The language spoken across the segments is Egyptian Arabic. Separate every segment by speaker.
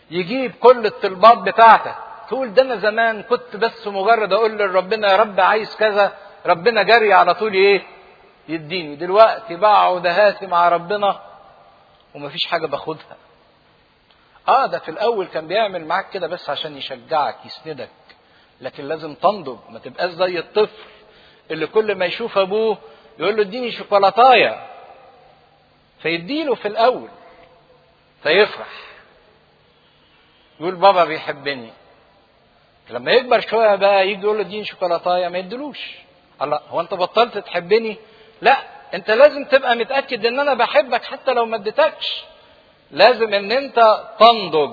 Speaker 1: يجيب كل الطلبات بتاعتك تقول ده انا زمان كنت بس مجرد اقول لربنا يا رب عايز كذا ربنا جري على طول ايه يديني دلوقتي بقعد هاتي مع ربنا ومفيش حاجه باخدها اه ده في الاول كان بيعمل معاك كده بس عشان يشجعك يسندك لكن لازم تنضج ما تبقاش زي الطفل اللي كل ما يشوف ابوه يقول له اديني شوكولاتايه فيديله في الاول فيفرح يقول بابا بيحبني لما يكبر شويه بقى يجي يقول له اديني شوكولاتايه ما يدلوش الله هو انت بطلت تحبني لا انت لازم تبقى متاكد ان انا بحبك حتى لو ما اديتكش لازم ان انت تنضج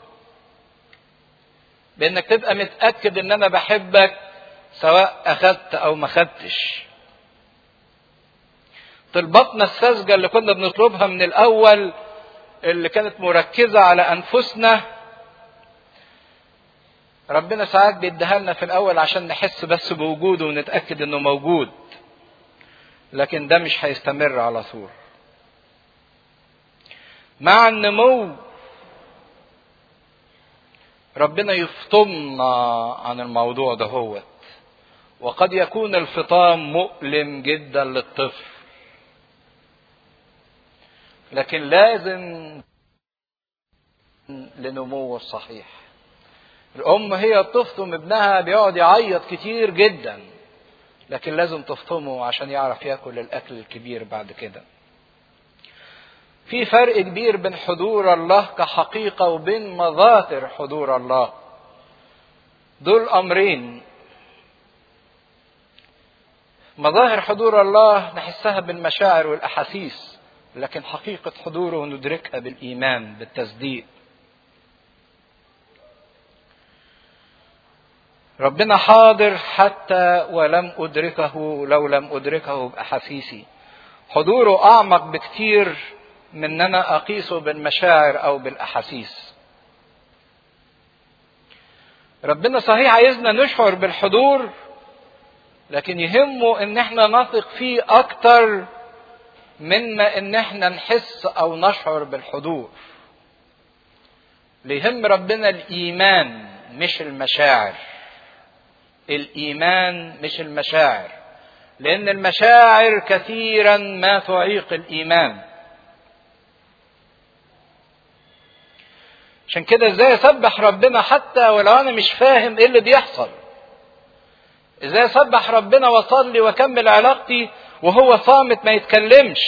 Speaker 1: بانك تبقى متاكد ان انا بحبك سواء اخدت او ما خدتش طلباتنا الساذجه اللي كنا بنطلبها من الاول اللي كانت مركزه على انفسنا ربنا ساعات بيديها لنا في الاول عشان نحس بس بوجوده ونتاكد انه موجود لكن ده مش هيستمر على طول مع النمو ربنا يفطمنا عن الموضوع ده هو وقد يكون الفطام مؤلم جدا للطفل لكن لازم لنموه الصحيح الام هي بتفطم ابنها بيقعد يعيط كتير جدا لكن لازم تفطمه عشان يعرف ياكل الاكل الكبير بعد كده في فرق كبير بين حضور الله كحقيقة وبين مظاهر حضور الله دول أمرين مظاهر حضور الله نحسها بالمشاعر والأحاسيس لكن حقيقة حضوره ندركها بالإيمان بالتصديق ربنا حاضر حتى ولم أدركه لو لم أدركه بأحاسيسي حضوره أعمق بكتير من ان انا اقيسه بالمشاعر او بالاحاسيس ربنا صحيح عايزنا نشعر بالحضور لكن يهمه ان احنا نثق فيه اكتر منا ان احنا نحس او نشعر بالحضور ليهم ربنا الايمان مش المشاعر الايمان مش المشاعر لان المشاعر كثيرا ما تعيق الايمان عشان كده ازاي اسبح ربنا حتى ولو انا مش فاهم ايه اللي بيحصل ازاي اسبح ربنا واصلي واكمل علاقتي وهو صامت ما يتكلمش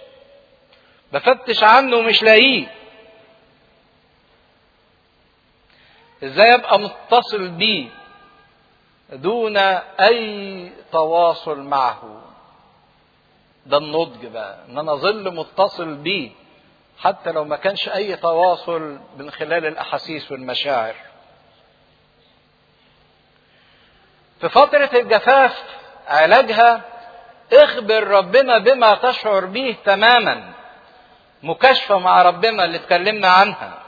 Speaker 1: بفتش عنه ومش لاقيه ازاي ابقى متصل بيه دون اي تواصل معه ده النضج بقى ان انا اظل متصل بيه حتى لو ما كانش اي تواصل من خلال الاحاسيس والمشاعر في فترة الجفاف علاجها اخبر ربنا بما تشعر به تماما مكاشفة مع ربنا اللي اتكلمنا عنها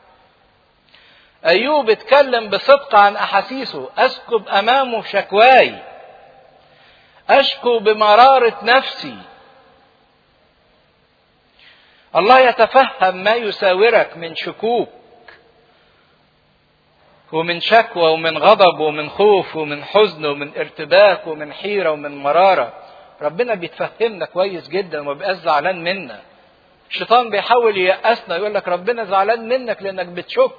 Speaker 1: ايوب اتكلم بصدق عن احاسيسه اسكب امامه شكواي اشكو بمرارة نفسي الله يتفهم ما يساورك من شكوك ومن شكوى ومن غضب ومن خوف ومن حزن ومن ارتباك ومن حيرة ومن مرارة ربنا بيتفهمنا كويس جدا وما بيبقاش زعلان منا الشيطان بيحاول ييأسنا يقول لك ربنا زعلان منك لانك بتشك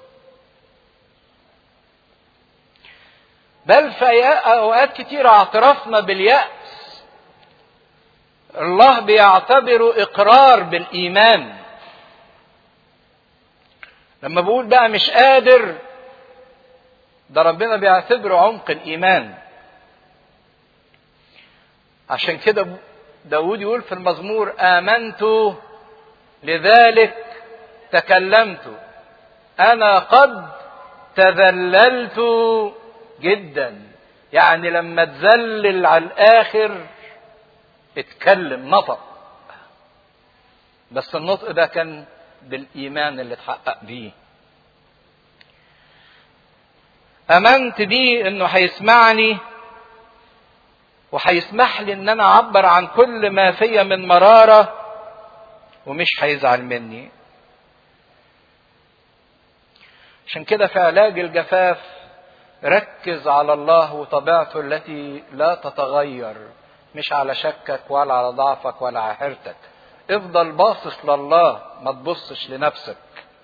Speaker 1: بل في اوقات كتيرة اعترافنا باليأس الله بيعتبره اقرار بالايمان لما بقول بقى مش قادر ده ربنا بيعتبره عمق الايمان عشان كده داود يقول في المزمور امنت لذلك تكلمت انا قد تذللت جدا يعني لما تذلل على الاخر اتكلم نطق بس النطق ده كان بالايمان اللي اتحقق بيه امنت بيه انه هيسمعني وهيسمح لي ان انا اعبر عن كل ما فيا من مراره ومش هيزعل مني عشان كده في علاج الجفاف ركز على الله وطبيعته التي لا تتغير مش على شكك ولا على ضعفك ولا على حيرتك افضل باصص لله ما تبصش لنفسك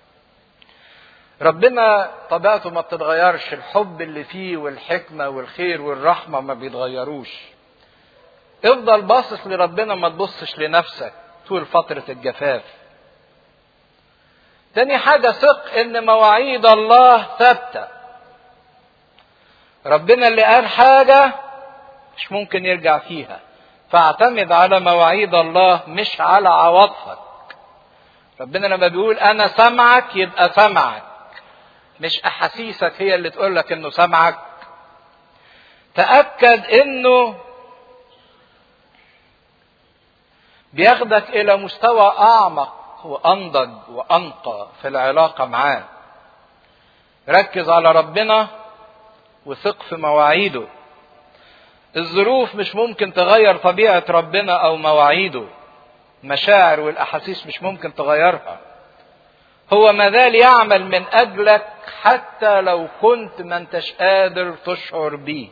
Speaker 1: ربنا طبيعته ما بتتغيرش الحب اللي فيه والحكمة والخير والرحمة ما بيتغيروش افضل باصص لربنا ما تبصش لنفسك طول فترة الجفاف تاني حاجة ثق ان مواعيد الله ثابتة ربنا اللي قال حاجة مش ممكن يرجع فيها فاعتمد على مواعيد الله مش على عواطفك ربنا لما بيقول انا سمعك يبقى سمعك مش احاسيسك هي اللي تقول لك انه سمعك تاكد انه بياخدك الى مستوى اعمق وانضج وانقى في العلاقه معاه ركز على ربنا وثق في مواعيده الظروف مش ممكن تغير طبيعه ربنا او مواعيده المشاعر والاحاسيس مش ممكن تغيرها هو ما زال يعمل من اجلك حتى لو كنت ما انتش قادر تشعر بيه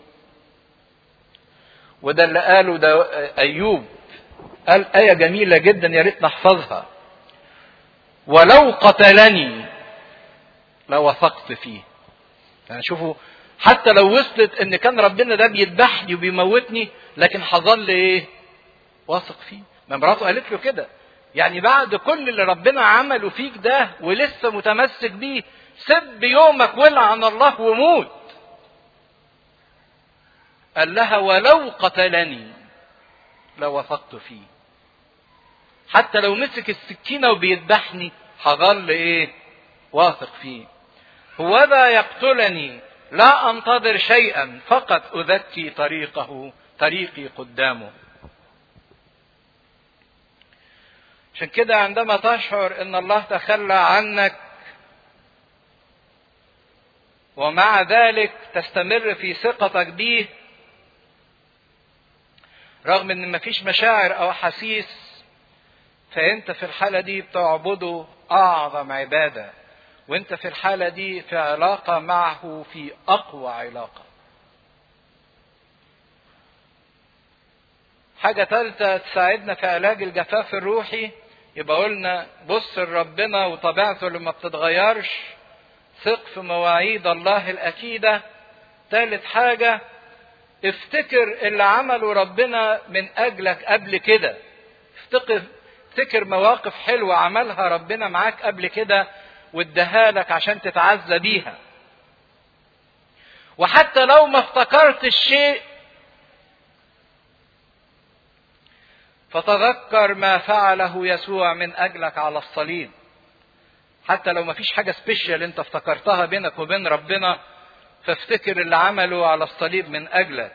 Speaker 1: وده اللي قاله ده ايوب قال آية جميلة جدا يا ريت نحفظها ولو قتلني لوثقت فيه يعني شوفوا حتى لو وصلت ان كان ربنا ده بيذبحني وبيموتني لكن هظل ايه واثق فيه ما مراته قالت له كده يعني بعد كل اللي ربنا عمله فيك ده ولسه متمسك بيه سب يومك ولعن الله وموت قال لها ولو قتلني لوثقت فيه حتى لو مسك السكينه وبيذبحني هظل ايه واثق فيه هو ذا يقتلني لا انتظر شيئا فقط اذكي طريقه طريقي قدامه عشان كده عندما تشعر ان الله تخلى عنك ومع ذلك تستمر في ثقتك بيه رغم ان مفيش مشاعر او احاسيس فانت في الحاله دي بتعبده اعظم عباده وانت في الحاله دي في علاقه معه في اقوى علاقه حاجة ثالثة تساعدنا في علاج الجفاف الروحي يبقى قلنا بص لربنا وطبيعته اللي ما بتتغيرش ثق في مواعيد الله الأكيدة ثالث حاجة افتكر اللي عمله ربنا من أجلك قبل كده افتكر افتكر مواقف حلوة عملها ربنا معاك قبل كده واداها لك عشان تتعزى بيها وحتى لو ما افتكرت الشيء فتذكر ما فعله يسوع من اجلك على الصليب حتى لو ما فيش حاجه سبيشال انت افتكرتها بينك وبين ربنا فافتكر اللي عمله على الصليب من اجلك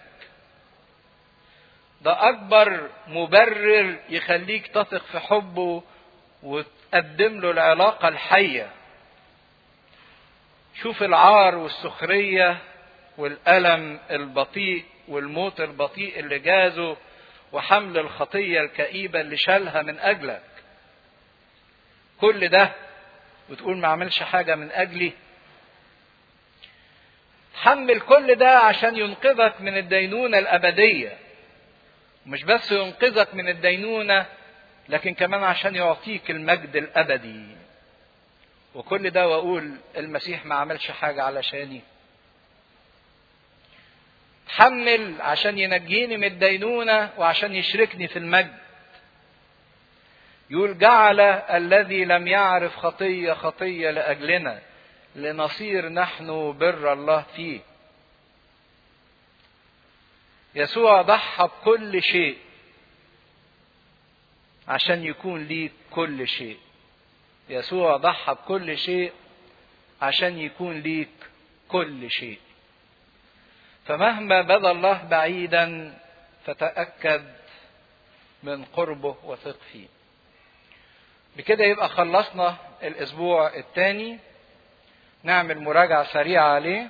Speaker 1: ده اكبر مبرر يخليك تثق في حبه وتقدم له العلاقه الحيه شوف العار والسخريه والالم البطيء والموت البطيء اللي جازه وحمل الخطية الكئيبة اللي شالها من أجلك كل ده وتقول ما عملش حاجة من أجلي حمل كل ده عشان ينقذك من الدينونة الأبدية مش بس ينقذك من الدينونة لكن كمان عشان يعطيك المجد الأبدي وكل ده وأقول المسيح ما عملش حاجة علشاني تحمل عشان ينجيني من الدينونة وعشان يشركني في المجد يقول جعل الذي لم يعرف خطية خطية لأجلنا لنصير نحن بر الله فيه يسوع ضحى بكل شيء عشان يكون ليك كل شيء يسوع ضحى بكل شيء عشان يكون ليك كل شيء فمهما بدا الله بعيدا فتأكد من قربه وثق فيه بكده يبقى خلصنا الأسبوع الثاني نعمل مراجعة سريعة عليه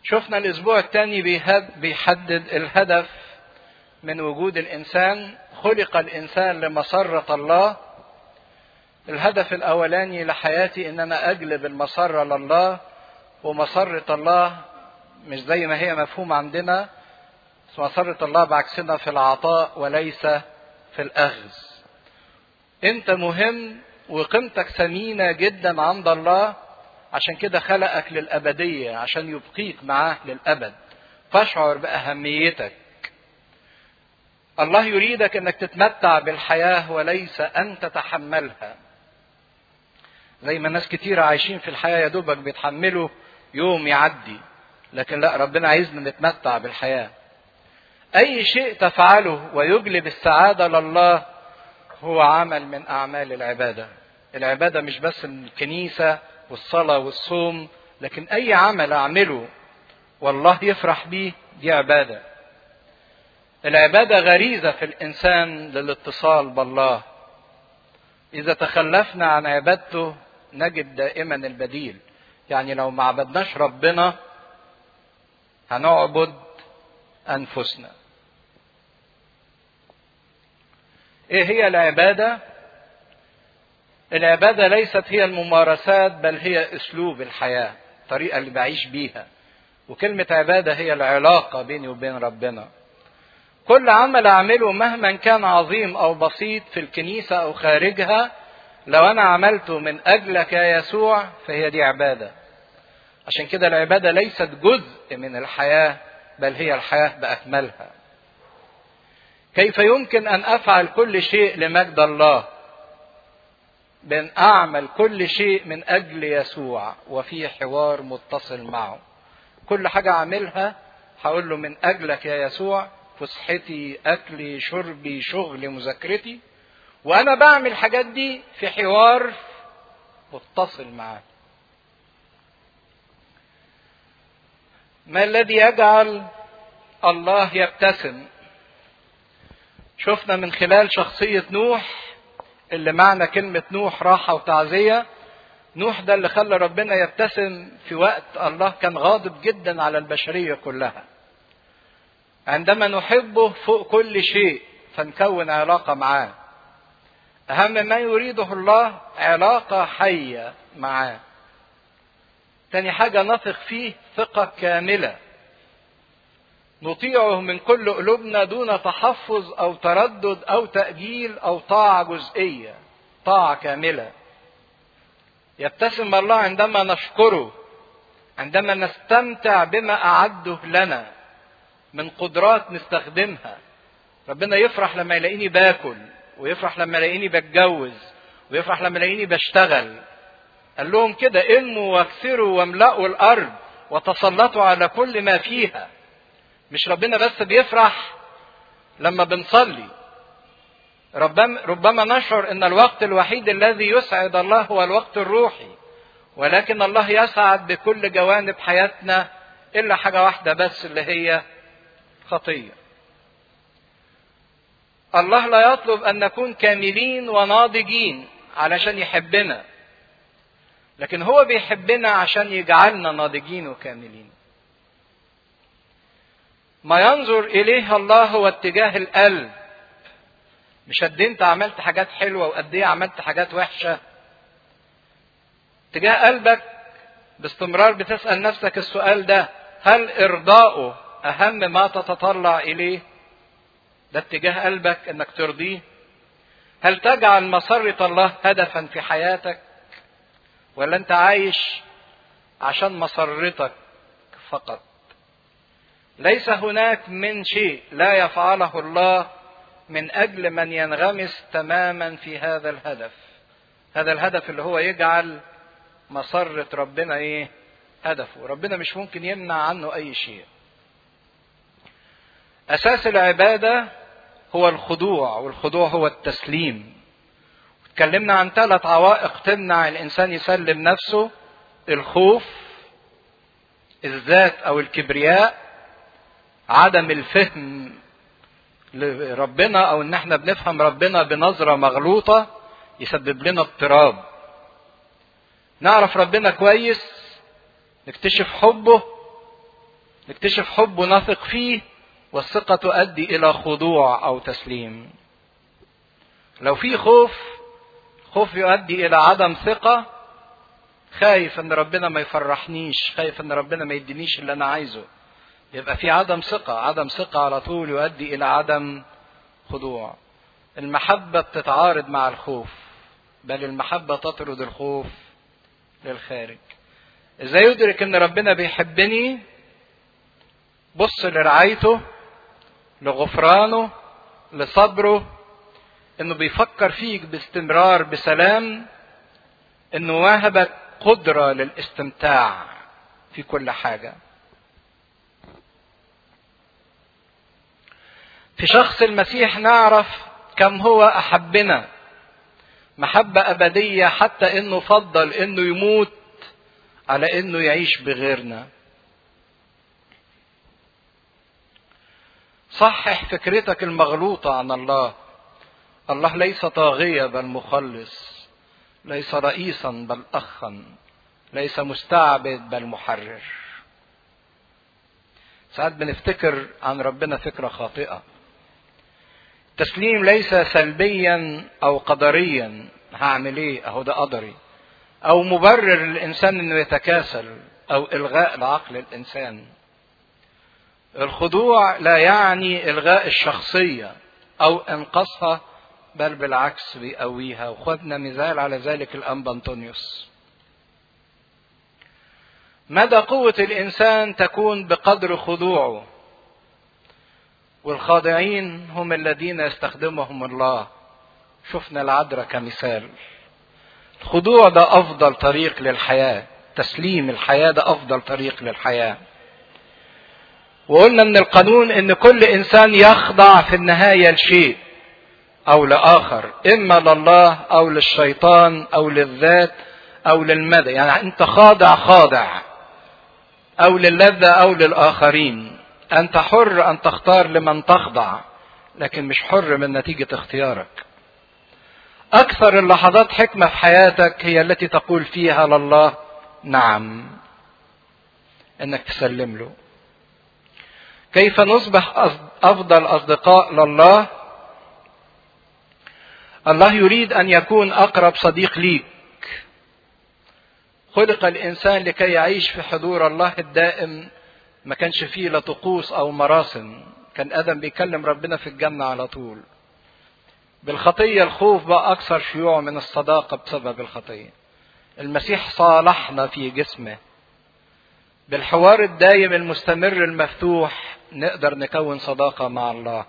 Speaker 1: شفنا الاسبوع الثاني بيحدد الهدف من وجود الانسان خلق الانسان لمسره الله الهدف الاولاني لحياتي ان انا اجلب المسره لله ومسره الله مش زي ما هي مفهوم عندنا مسره الله بعكسنا في العطاء وليس في الاخذ انت مهم وقيمتك ثمينه جدا عند الله عشان كده خلقك للابديه عشان يبقيك معاه للابد فاشعر باهميتك الله يريدك انك تتمتع بالحياه وليس ان تتحملها زي ما ناس كتير عايشين في الحياه يا دوبك بيتحملوا يوم يعدي لكن لا ربنا عايزنا نتمتع بالحياه اي شيء تفعله ويجلب السعاده لله هو عمل من اعمال العباده العباده مش بس الكنيسه والصلاه والصوم لكن اي عمل اعمله والله يفرح بيه دي عباده العباده غريزه في الانسان للاتصال بالله اذا تخلفنا عن عبادته نجد دائما البديل يعني لو ما عبدناش ربنا هنعبد انفسنا ايه هي العباده العباده ليست هي الممارسات بل هي اسلوب الحياه الطريقه اللي بعيش بيها وكلمه عباده هي العلاقه بيني وبين ربنا كل عمل اعمله مهما كان عظيم او بسيط في الكنيسه او خارجها لو انا عملته من اجلك يا يسوع فهي دي عباده عشان كده العباده ليست جزء من الحياه بل هي الحياه باكملها كيف يمكن ان افعل كل شيء لمجد الله بان اعمل كل شيء من اجل يسوع وفي حوار متصل معه كل حاجه اعملها هقول له من اجلك يا يسوع فسحتي اكلي شربي شغلي مذاكرتي وانا بعمل الحاجات دي في حوار متصل معاه ما الذي يجعل الله يبتسم شفنا من خلال شخصية نوح اللي معنى كلمة نوح راحة وتعزية نوح ده اللي خلى ربنا يبتسم في وقت الله كان غاضب جدا على البشرية كلها عندما نحبه فوق كل شيء فنكون علاقة معاه أهم ما يريده الله علاقة حية معاه تاني حاجة نثق فيه ثقة كاملة نطيعه من كل قلوبنا دون تحفظ أو تردد أو تأجيل أو طاعة جزئية طاعة كاملة يبتسم الله عندما نشكره عندما نستمتع بما أعده لنا من قدرات نستخدمها ربنا يفرح لما يلاقيني باكل ويفرح لما يلاقيني بتجوز ويفرح لما يلاقيني بشتغل قال لهم كده انموا واكثروا واملأوا الارض وتسلطوا على كل ما فيها مش ربنا بس بيفرح لما بنصلي ربما, ربما نشعر ان الوقت الوحيد الذي يسعد الله هو الوقت الروحي ولكن الله يسعد بكل جوانب حياتنا الا حاجه واحده بس اللي هي خطيه الله لا يطلب ان نكون كاملين وناضجين علشان يحبنا لكن هو بيحبنا عشان يجعلنا ناضجين وكاملين ما ينظر اليه الله هو اتجاه القلب مش قد انت عملت حاجات حلوه وقد ايه عملت حاجات وحشه اتجاه قلبك باستمرار بتسال نفسك السؤال ده هل ارضاؤه اهم ما تتطلع اليه ده اتجاه قلبك انك ترضيه هل تجعل مسرة الله هدفا في حياتك ولا انت عايش عشان مسرتك فقط ليس هناك من شيء لا يفعله الله من اجل من ينغمس تماما في هذا الهدف هذا الهدف اللي هو يجعل مسرة ربنا ايه هدفه ربنا مش ممكن يمنع عنه اي شيء اساس العباده هو الخضوع والخضوع هو التسليم اتكلمنا عن ثلاث عوائق تمنع الانسان يسلم نفسه الخوف الذات او الكبرياء عدم الفهم لربنا او ان احنا بنفهم ربنا بنظره مغلوطه يسبب لنا اضطراب نعرف ربنا كويس نكتشف حبه نكتشف حب ونثق فيه والثقة تؤدي إلى خضوع أو تسليم لو في خوف خوف يؤدي إلى عدم ثقة خايف ان ربنا ما يفرحنيش خايف ان ربنا ما يدينيش اللي انا عايزه يبقى في عدم ثقة عدم ثقة على طول يؤدي الى عدم خضوع المحبة بتتعارض مع الخوف بل المحبة تطرد الخوف للخارج ازاي يدرك ان ربنا بيحبني بص لرعايته لغفرانه لصبره انه بيفكر فيك باستمرار بسلام انه واهبك قدرة للاستمتاع في كل حاجة في شخص المسيح نعرف كم هو احبنا محبة ابدية حتى انه فضل انه يموت على انه يعيش بغيرنا صحح فكرتك المغلوطة عن الله الله ليس طاغية بل مخلص ليس رئيسا بل اخا ليس مستعبد بل محرر ساعات بنفتكر عن ربنا فكره خاطئه التسليم ليس سلبيا او قدريا هعمل ايه اهو ده قدري او مبرر للانسان انه يتكاسل او الغاء لعقل الانسان الخضوع لا يعني الغاء الشخصيه او انقاصها بل بالعكس بيقويها وخدنا مثال على ذلك الأنبا أنطونيوس مدى قوة الإنسان تكون بقدر خضوعه والخاضعين هم الذين يستخدمهم الله شفنا العذراء كمثال الخضوع ده أفضل طريق للحياة تسليم الحياة ده أفضل طريق للحياة وقلنا من القانون ان كل انسان يخضع في النهاية لشيء او لاخر اما لله او للشيطان او للذات او للمدى يعني انت خاضع خاضع او للذة او للاخرين انت حر ان تختار لمن تخضع لكن مش حر من نتيجة اختيارك اكثر اللحظات حكمة في حياتك هي التي تقول فيها لله نعم انك تسلم له كيف نصبح افضل اصدقاء لله الله يريد ان يكون اقرب صديق ليك خلق الانسان لكي يعيش في حضور الله الدائم ما كانش فيه لا طقوس او مراسم كان ادم بيكلم ربنا في الجنه على طول بالخطيه الخوف بقى اكثر شيوع من الصداقه بسبب الخطيه المسيح صالحنا في جسمه بالحوار الدايم المستمر المفتوح نقدر نكون صداقه مع الله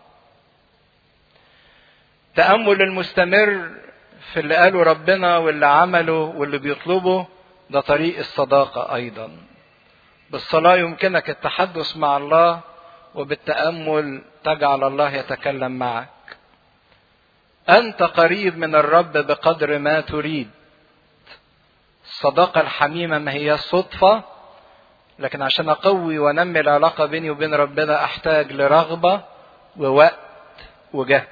Speaker 1: التأمل المستمر في اللي قاله ربنا واللي عمله واللي بيطلبه ده طريق الصداقة أيضا بالصلاة يمكنك التحدث مع الله وبالتأمل تجعل الله يتكلم معك أنت قريب من الرب بقدر ما تريد الصداقة الحميمة ما هي صدفة لكن عشان أقوي وأنمي العلاقة بيني وبين ربنا أحتاج لرغبة ووقت وجهد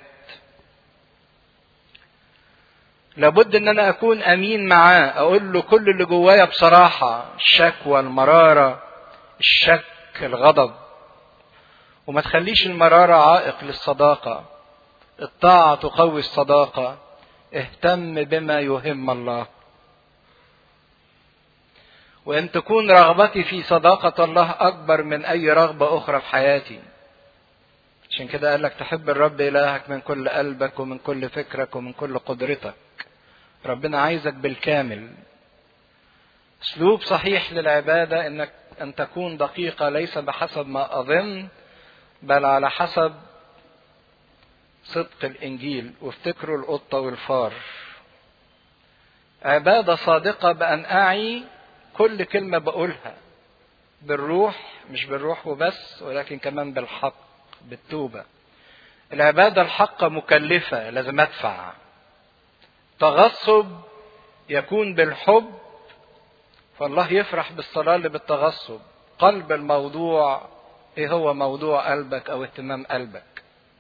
Speaker 1: لابد ان انا اكون امين معاه اقول له كل اللي جوايا بصراحة الشكوى المرارة الشك الغضب وما تخليش المرارة عائق للصداقة الطاعة تقوي الصداقة اهتم بما يهم الله وان تكون رغبتي في صداقة الله اكبر من اي رغبة اخرى في حياتي عشان كده قال لك تحب الرب الهك من كل قلبك ومن كل فكرك ومن كل قدرتك ربنا عايزك بالكامل اسلوب صحيح للعباده انك ان تكون دقيقه ليس بحسب ما اظن بل على حسب صدق الانجيل وافتكروا القطه والفار عباده صادقه بان اعي كل كلمه بقولها بالروح مش بالروح وبس ولكن كمان بالحق بالتوبه العباده الحق مكلفه لازم ادفع تغصب يكون بالحب فالله يفرح بالصلاة اللي بالتغصب قلب الموضوع ايه هو موضوع قلبك او اهتمام قلبك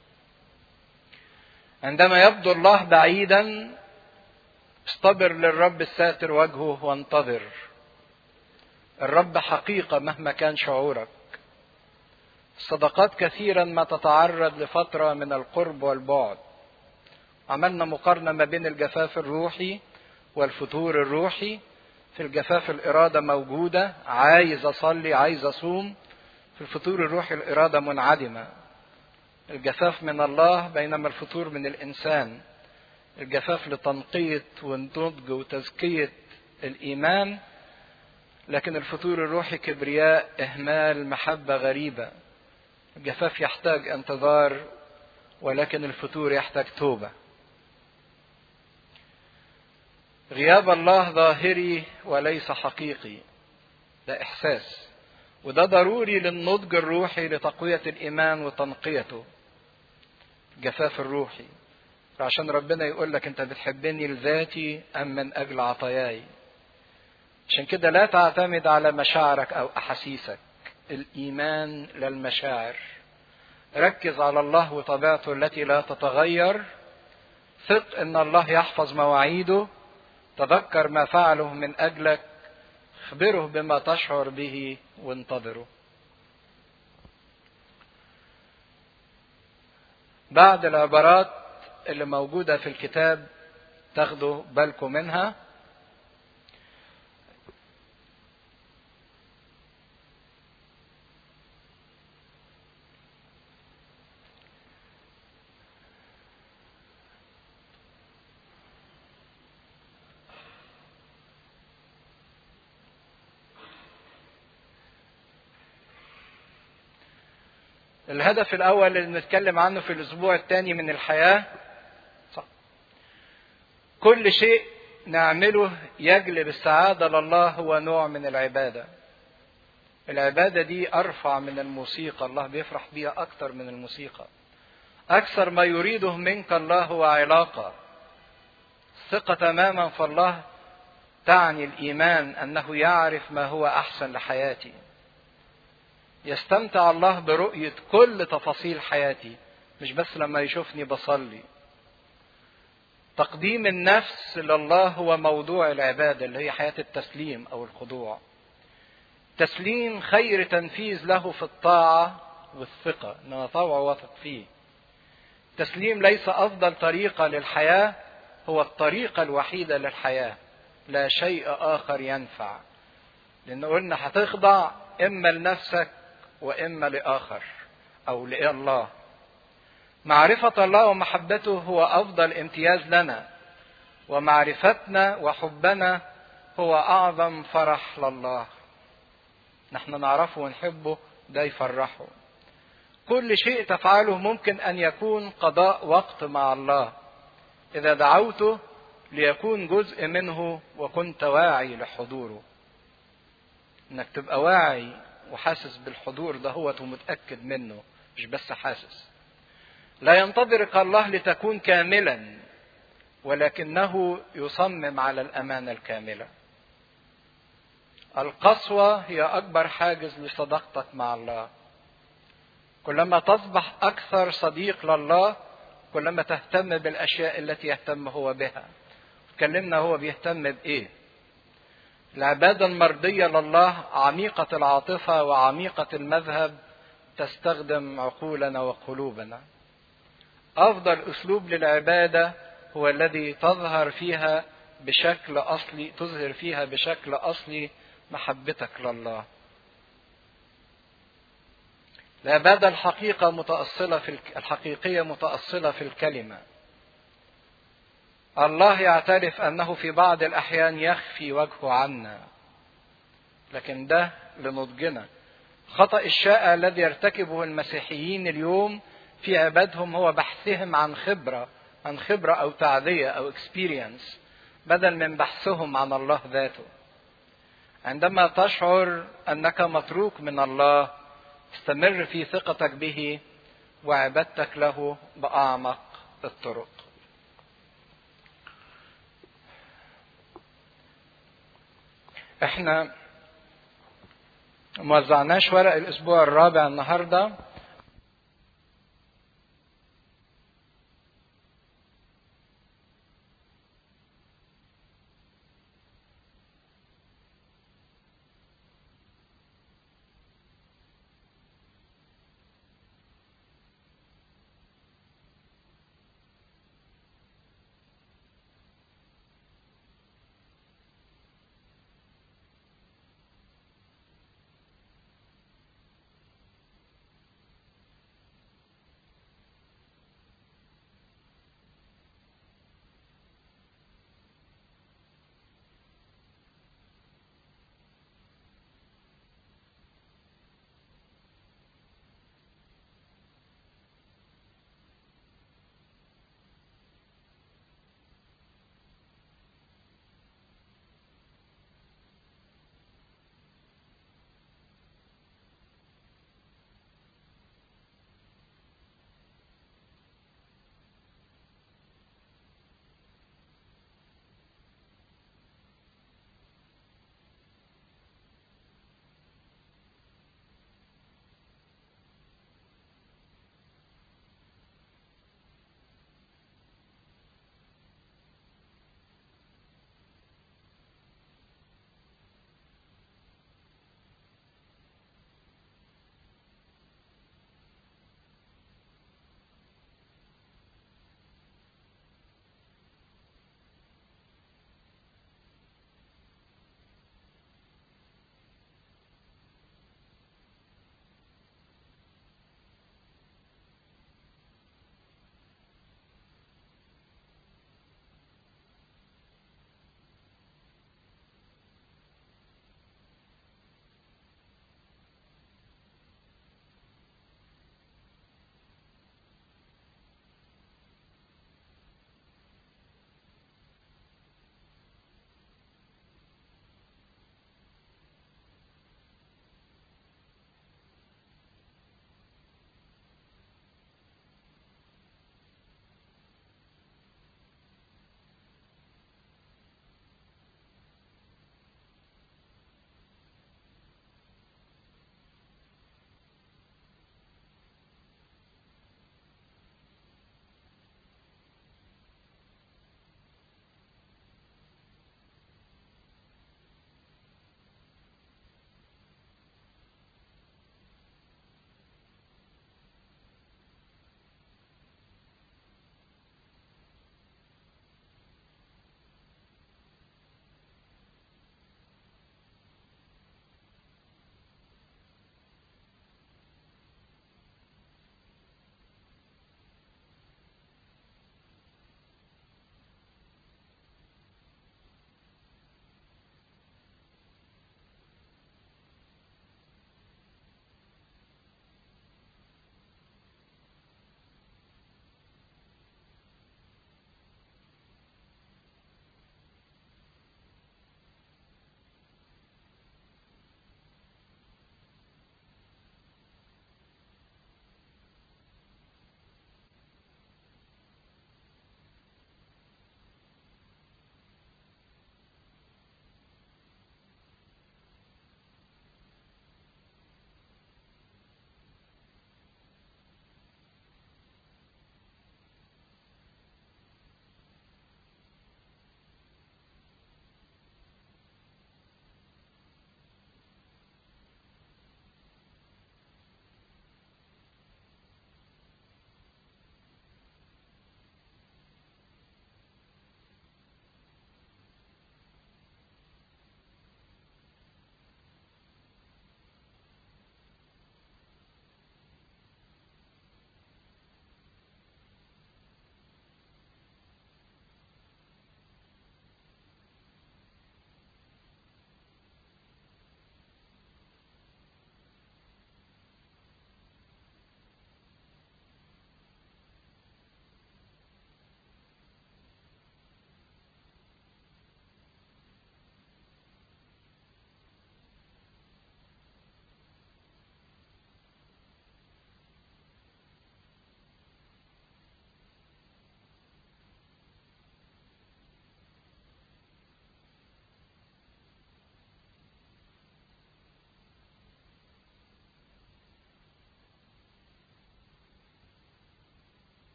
Speaker 1: عندما يبدو الله بعيدا استبر للرب الساتر وجهه وانتظر الرب حقيقة مهما كان شعورك الصدقات كثيرا ما تتعرض لفترة من القرب والبعد عملنا مقارنة ما بين الجفاف الروحي والفتور الروحي في الجفاف الإرادة موجودة عايز أصلي عايز أصوم في الفتور الروحي الإرادة منعدمة الجفاف من الله بينما الفتور من الإنسان الجفاف لتنقية ونضج وتزكية الإيمان لكن الفتور الروحي كبرياء إهمال محبة غريبة الجفاف يحتاج انتظار ولكن الفتور يحتاج توبة غياب الله ظاهري وليس حقيقي ده إحساس وده ضروري للنضج الروحي لتقوية الإيمان وتنقيته الجفاف الروحي فعشان ربنا يقول لك انت بتحبني لذاتي ام من اجل عطاياي عشان كده لا تعتمد على مشاعرك او احاسيسك الايمان للمشاعر ركز على الله وطبيعته التي لا تتغير ثق ان الله يحفظ مواعيده تذكر ما فعله من اجلك اخبره بما تشعر به وانتظره بعد العبارات اللي موجودة في الكتاب تاخدوا بالكم منها الهدف الأول اللي نتكلم عنه في الأسبوع الثاني من الحياة صح. كل شيء نعمله يجلب السعادة لله هو نوع من العبادة العبادة دي أرفع من الموسيقى الله بيفرح بيها أكتر من الموسيقى أكثر ما يريده منك الله هو علاقة الثقة تماما في الله تعني الإيمان أنه يعرف ما هو أحسن لحياتي يستمتع الله برؤية كل تفاصيل حياتي مش بس لما يشوفني بصلي تقديم النفس لله هو موضوع العبادة اللي هي حياة التسليم أو الخضوع تسليم خير تنفيذ له في الطاعة والثقة إن أنا طوع واثق فيه تسليم ليس أفضل طريقة للحياة هو الطريقة الوحيدة للحياة لا شيء آخر ينفع لأن قلنا هتخضع إما لنفسك واما لاخر او لله معرفه الله ومحبته هو افضل امتياز لنا ومعرفتنا وحبنا هو اعظم فرح لله نحن نعرفه ونحبه ده يفرحه كل شيء تفعله ممكن ان يكون قضاء وقت مع الله اذا دعوته ليكون جزء منه وكنت واعي لحضوره انك تبقى واعي وحاسس بالحضور ده هو ومتأكد منه مش بس حاسس لا ينتظرك الله لتكون كاملا ولكنه يصمم على الأمانة الكاملة القسوة هي أكبر حاجز لصداقتك مع الله كلما تصبح أكثر صديق لله كلما تهتم بالأشياء التي يهتم هو بها اتكلمنا هو بيهتم بإيه العبادة المرضية لله عميقة العاطفة وعميقة المذهب تستخدم عقولنا وقلوبنا. أفضل أسلوب للعبادة هو الذي تظهر فيها بشكل أصلي تظهر فيها بشكل أصلي محبتك لله. العبادة الحقيقة متأصلة في الحقيقية متأصلة في الكلمة. الله يعترف انه في بعض الاحيان يخفي وجهه عنا لكن ده لنضجنا خطا الشائع الذي يرتكبه المسيحيين اليوم في عبادهم هو بحثهم عن خبره عن خبره او تعذيه او اكسبيرينس بدل من بحثهم عن الله ذاته عندما تشعر انك متروك من الله استمر في ثقتك به وعبادتك له باعمق الطرق احنا موزعناش ورق الاسبوع الرابع النهارده